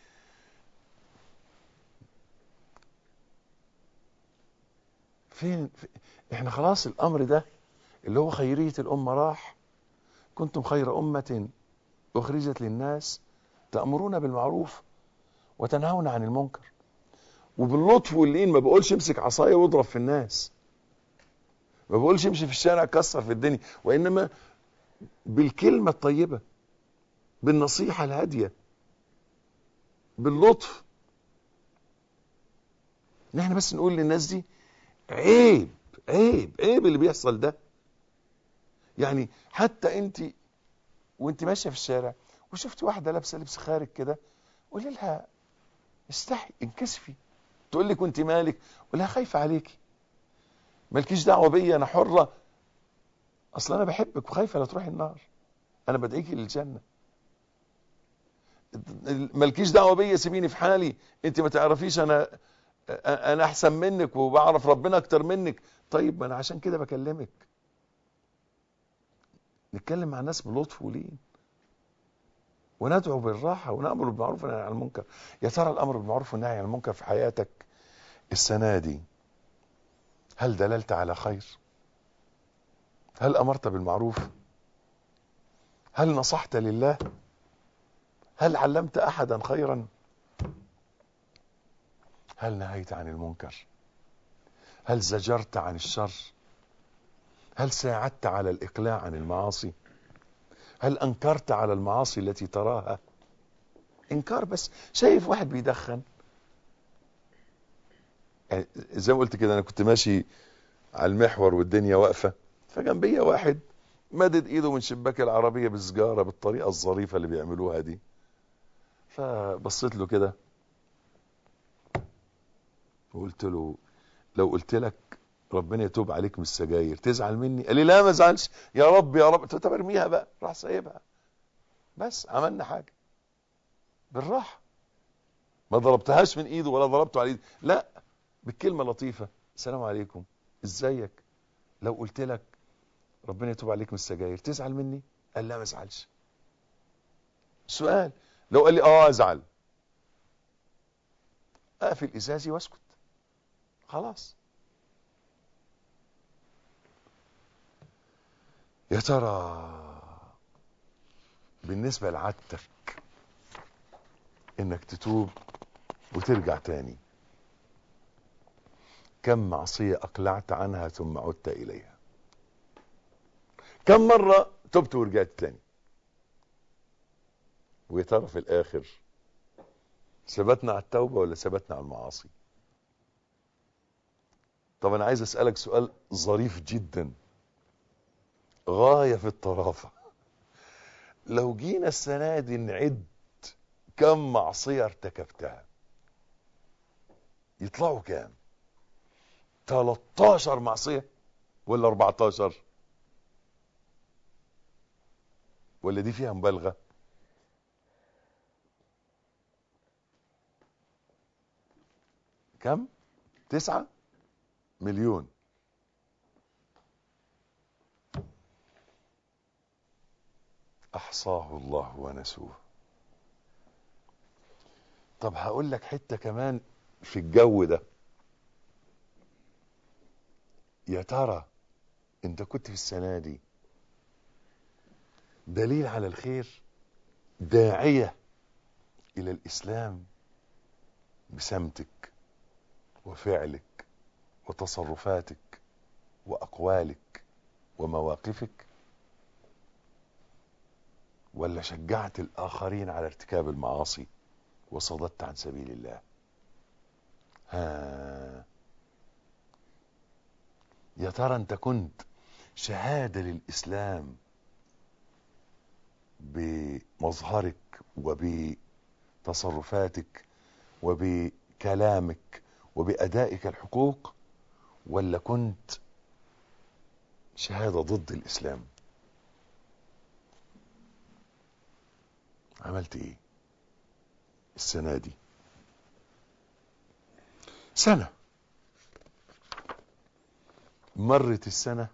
Speaker 4: فين في... احنا خلاص الامر ده اللي هو خيرية الامة راح كنتم خير امة اخرجت للناس تأمرون بالمعروف وتنهون عن المنكر وباللطف واللين ما بقولش امسك عصايه واضرب في الناس ما بقولش امشي في الشارع كسر في الدنيا وانما بالكلمه الطيبه بالنصيحه الهاديه باللطف ان احنا بس نقول للناس دي عيب عيب عيب اللي بيحصل ده يعني حتى انت وانت ماشيه في الشارع وشفت واحده لابسه لبس خارج كده قولي لها استحي انكسفي تقول لي كنت مالك قول لها خايفه عليكي مالكيش دعوه بيا انا حره اصل انا بحبك وخايفه لا تروحي النار انا بدعيكي للجنه مالكيش دعوه بيا سيبيني في حالي انت ما تعرفيش انا انا احسن منك وبعرف ربنا اكتر منك طيب ما انا عشان كده بكلمك نتكلم مع الناس بلطف ولين وندعو بالراحة ونأمر بالمعروف ونهي عن المنكر يا ترى الأمر بالمعروف والنهي عن المنكر في حياتك السنة دي هل دللت على خير هل أمرت بالمعروف هل نصحت لله هل علمت أحدا خيرا هل نهيت عن المنكر هل زجرت عن الشر هل ساعدت على الإقلاع عن المعاصي هل أنكرت على المعاصي التي تراها إنكار بس شايف واحد بيدخن يعني زي ما قلت كده أنا كنت ماشي على المحور والدنيا واقفة فجنبية واحد مدد ايده من شباك العربية بالسجارة بالطريقة الظريفة اللي بيعملوها دي فبصيت له كده وقلت له لو قلت لك ربنا يتوب عليك من السجاير تزعل مني قال لي لا ما ازعلش يا رب يا رب طب ارميها بقى راح سايبها بس عملنا حاجه بالراحه ما ضربتهاش من ايده ولا ضربته على ايده لا بالكلمه لطيفه السلام عليكم ازيك لو قلت لك ربنا يتوب عليك من السجاير تزعل مني قال لا ما ازعلش سؤال لو قال لي اه ازعل اقفل ازازي واسكت خلاص يا ترى بالنسبة لعادتك انك تتوب وترجع تاني كم معصية اقلعت عنها ثم عدت اليها كم مرة تبت ورجعت تاني ويا ترى في الاخر ثبتنا على التوبة ولا ثبتنا على المعاصي طب انا عايز اسألك سؤال ظريف جدا غاية في الطرافة لو جينا السنة دي نعد كم معصية ارتكبتها يطلعوا كام 13 معصية ولا 14 ولا دي فيها مبالغة كم تسعة مليون احصاه الله ونسوه طب هقول لك حته كمان في الجو ده يا ترى انت كنت في السنه دي دليل على الخير داعيه الى الاسلام بسمتك وفعلك وتصرفاتك واقوالك ومواقفك ولا شجعت الآخرين على ارتكاب المعاصي وصددت عن سبيل الله ها يا ترى انت كنت شهادة للإسلام بمظهرك وبتصرفاتك وبكلامك وبأدائك الحقوق ولا كنت شهادة ضد الإسلام عملت ايه السنة دي سنة مرت السنة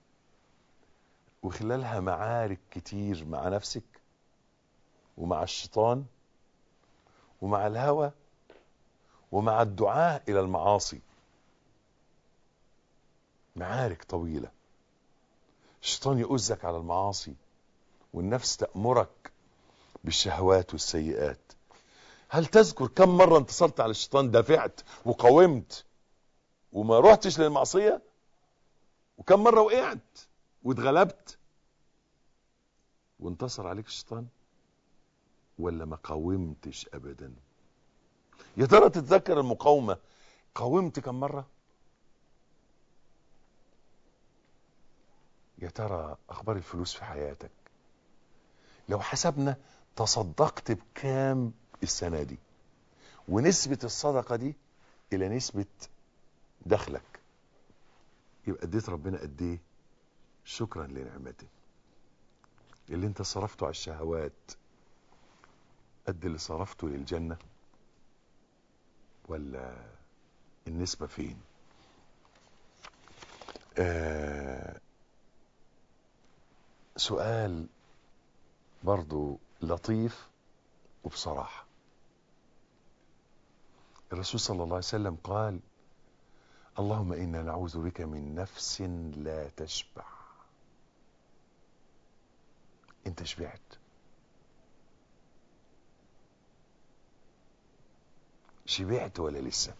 Speaker 4: وخلالها معارك كتير مع نفسك ومع الشيطان ومع الهوى ومع الدعاء الى المعاصي معارك طويلة الشيطان يؤزك على المعاصي والنفس تأمرك بالشهوات والسيئات هل تذكر كم مرة انتصرت على الشيطان دافعت وقاومت وما رحتش للمعصية وكم مرة وقعت واتغلبت وانتصر عليك الشيطان ولا ما قاومتش ابدا يا ترى تتذكر المقاومة قاومت كم مرة يا ترى اخبار الفلوس في حياتك لو حسبنا تصدقت بكام السنة دي ونسبة الصدقة دي إلى نسبة دخلك يبقى اديت ربنا قد ايه شكرا لنعمته اللي انت صرفته على الشهوات قد اللي صرفته للجنة ولا النسبة فين آه سؤال برضو لطيف وبصراحة الرسول صلى الله عليه وسلم قال اللهم إنا نعوذ بك من نفس لا تشبع انت شبعت شبعت ولا لسه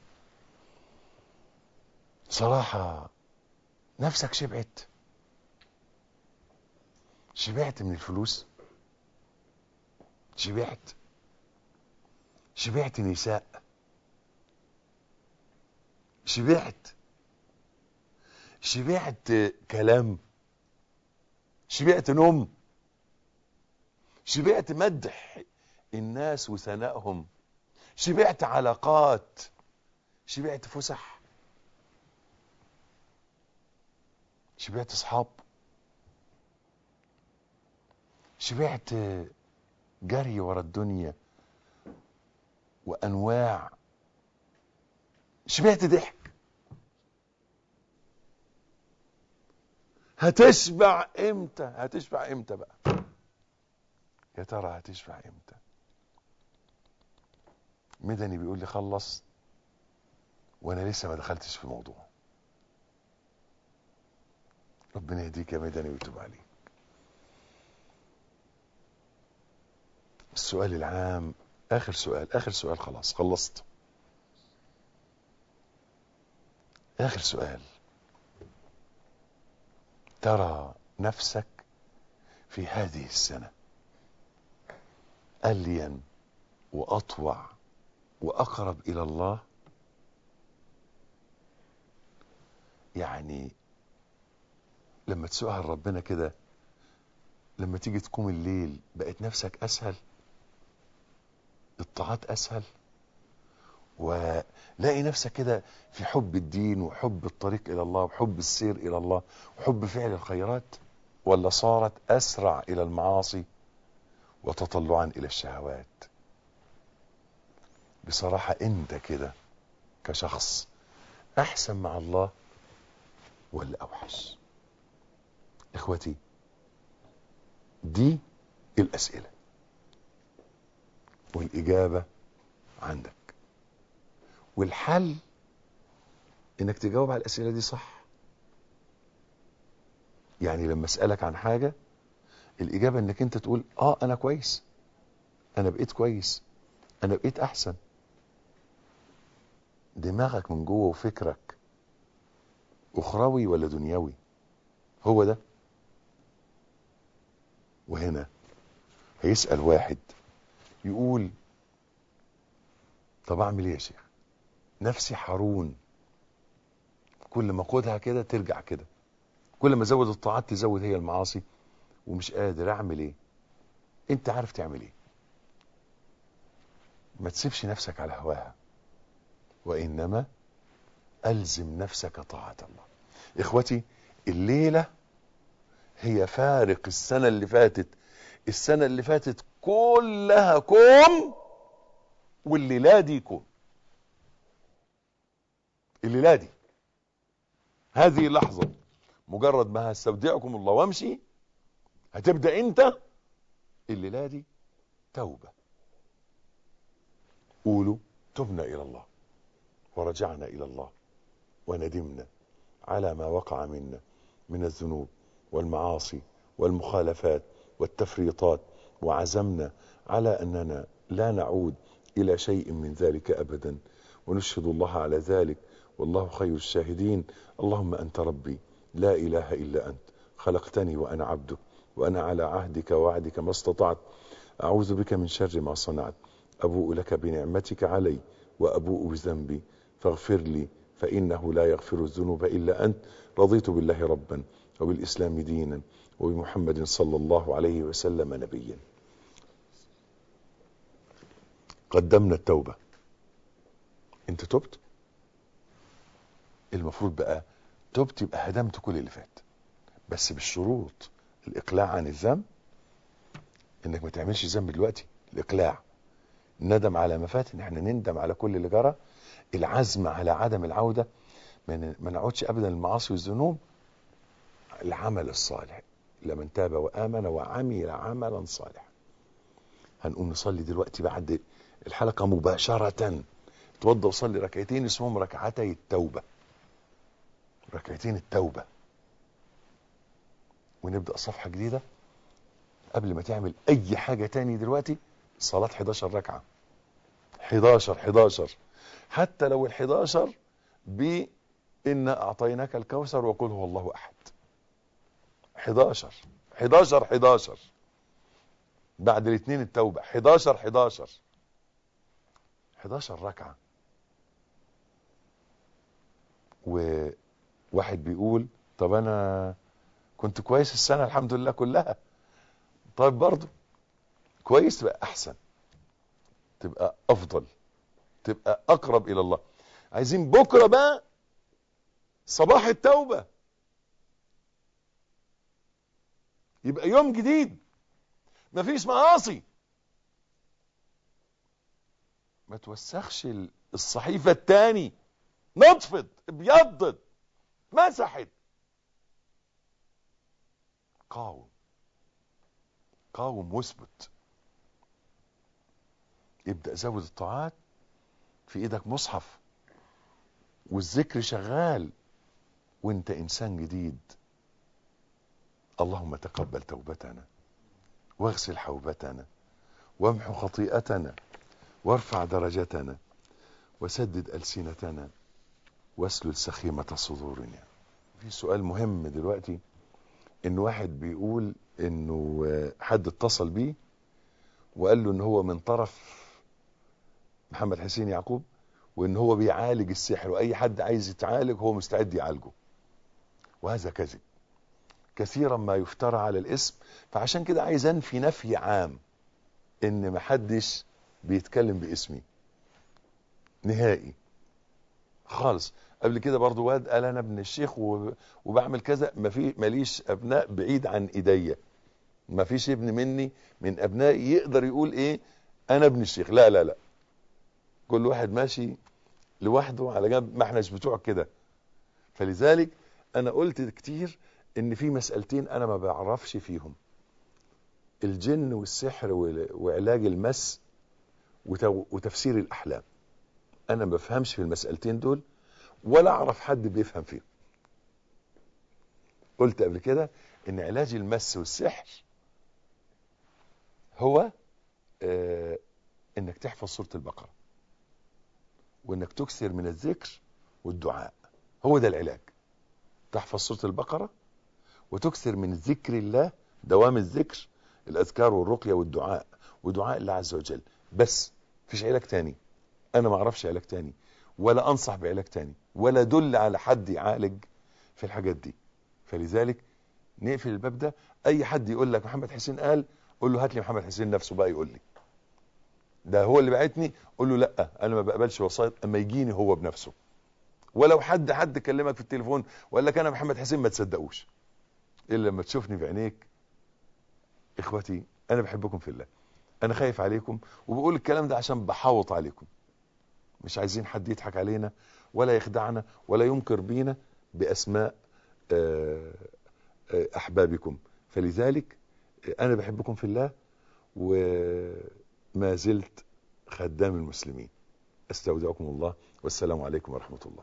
Speaker 4: صراحة نفسك شبعت شبعت من الفلوس شبعت شبعت نساء شبعت شبعت كلام شبعت نوم شبعت مدح الناس وثنائهم شبعت علاقات شبعت فسح شبعت اصحاب شبعت جري ورا الدنيا وانواع شبعت ضحك هتشبع امتى هتشبع امتى بقى يا ترى هتشبع امتى مدني بيقول لي خلص وانا لسه ما دخلتش في الموضوع ربنا يهديك يا مدني ويتوب عليك السؤال العام اخر سؤال اخر سؤال خلاص خلصت اخر سؤال ترى نفسك في هذه السنة ألين وأطوع وأقرب إلى الله يعني لما تسؤال ربنا كده لما تيجي تقوم الليل بقت نفسك أسهل الطاعات أسهل ولاقي نفسك كده في حب الدين وحب الطريق إلى الله وحب السير إلى الله وحب فعل الخيرات ولا صارت أسرع إلى المعاصي وتطلعا إلى الشهوات بصراحة أنت كده كشخص أحسن مع الله ولا أوحش إخوتي دي الأسئلة والإجابة عندك والحل انك تجاوب على الاسئله دي صح يعني لما اسالك عن حاجه الاجابه انك انت تقول اه انا كويس انا بقيت كويس انا بقيت احسن دماغك من جوه وفكرك اخروي ولا دنيوي هو ده وهنا هيسال واحد يقول طب اعمل ايه يا شيخ نفسي حرون كل ما اخدها كده ترجع كده كل ما ازود الطاعات تزود هي المعاصي ومش قادر اعمل ايه انت عارف تعمل ايه ما تسيبش نفسك على هواها وانما الزم نفسك طاعة الله اخوتي الليلة هي فارق السنة اللي فاتت السنة اللي فاتت كلها كوم والليلة دي كوم الليلة دي هذه اللحظة مجرد ما هستودعكم الله وامشي هتبدأ انت الليلة دي توبة قولوا تبنا الى الله ورجعنا الى الله وندمنا على ما وقع منا من الذنوب والمعاصي والمخالفات والتفريطات وعزمنا على اننا لا نعود الى شيء من ذلك ابدا ونشهد الله على ذلك والله خير الشاهدين اللهم انت ربي لا اله الا انت خلقتني وانا عبدك وانا على عهدك ووعدك ما استطعت اعوذ بك من شر ما صنعت ابوء لك بنعمتك علي وابوء بذنبي فاغفر لي فانه لا يغفر الذنوب الا انت رضيت بالله ربا وبالاسلام دينا وبمحمد صلى الله عليه وسلم نبيا قدمنا التوبة انت تبت المفروض بقى تبت يبقى هدمت كل اللي فات بس بالشروط الاقلاع عن الذنب انك ما تعملش ذنب دلوقتي الاقلاع ندم على ما فات ان احنا نندم على كل اللي جرى العزم على عدم العودة ما ما نقعدش ابدا المعاصي والذنوب العمل الصالح لمن تاب وامن وعمل عملا صالحا هنقوم نصلي دلوقتي بعد الحلقة مباشرة اتوضى وصلي ركعتين اسمهم ركعتي التوبة ركعتين التوبة ونبدأ صفحة جديدة قبل ما تعمل اي حاجة تاني دلوقتي صلاة 11 ركعة 11 11 حتى لو ال 11 ب إنا أعطيناك الكوثر وقل هو الله أحد 11 11 11 بعد الاثنين التوبة 11 11 11 ركعة وواحد بيقول طب أنا كنت كويس السنة الحمد لله كلها طيب برضو كويس تبقى أحسن تبقى أفضل تبقى أقرب إلى الله عايزين بكرة بقى صباح التوبة يبقى يوم جديد مفيش معاصي ما توسخش الصحيفة التاني نطفت ابيضت مسحت قاوم قاوم واثبت ابدأ زود الطاعات في ايدك مصحف والذكر شغال وانت انسان جديد اللهم تقبل توبتنا واغسل حوبتنا وامحو خطيئتنا وارفع درجتنا وسدد ألسنتنا واسلل سخيمة صدورنا في سؤال مهم دلوقتي ان واحد بيقول انه حد اتصل بيه وقال له ان هو من طرف محمد حسين يعقوب وان هو بيعالج السحر واي حد عايز يتعالج هو مستعد يعالجه وهذا كذب كثيرا ما يفترى على الاسم فعشان كده عايز انفي نفي عام ان محدش بيتكلم باسمي نهائي خالص قبل كده برضو واد قال انا ابن الشيخ وبعمل كذا ما في ماليش ابناء بعيد عن ايديا ما فيش ابن مني من ابنائي يقدر يقول ايه انا ابن الشيخ لا لا لا كل واحد ماشي لوحده على جنب ما احناش بتوع كده فلذلك انا قلت كتير ان في مسألتين انا ما بعرفش فيهم الجن والسحر وعلاج المس وتفسير الاحلام انا ما بفهمش في المسألتين دول ولا اعرف حد بيفهم فيهم قلت قبل كده ان علاج المس والسحر هو آه انك تحفظ سورة البقرة وانك تكثر من الذكر والدعاء هو ده العلاج تحفظ سورة البقرة وتكثر من ذكر الله دوام الذكر الاذكار والرقية والدعاء ودعاء الله عز وجل بس فيش علاج تاني انا ما اعرفش علاج تاني ولا انصح بعلاج تاني ولا دل على حد يعالج في الحاجات دي فلذلك نقفل الباب ده اي حد يقول لك محمد حسين قال قول له هات لي محمد حسين نفسه بقى يقول لي ده هو اللي بعتني قول له لا انا ما بقبلش وسائط اما يجيني هو بنفسه ولو حد حد كلمك في التليفون وقال لك انا محمد حسين ما تصدقوش الا لما تشوفني بعينيك اخوتي انا بحبكم في الله انا خايف عليكم وبقول الكلام ده عشان بحاوط عليكم مش عايزين حد يضحك علينا ولا يخدعنا ولا ينكر بينا باسماء احبابكم فلذلك انا بحبكم في الله وما زلت خدام المسلمين استودعكم الله والسلام عليكم ورحمة الله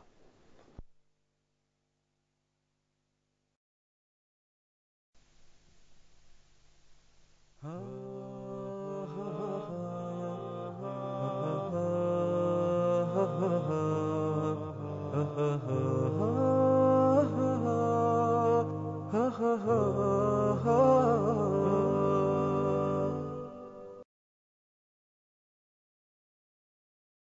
Speaker 3: ha ha ha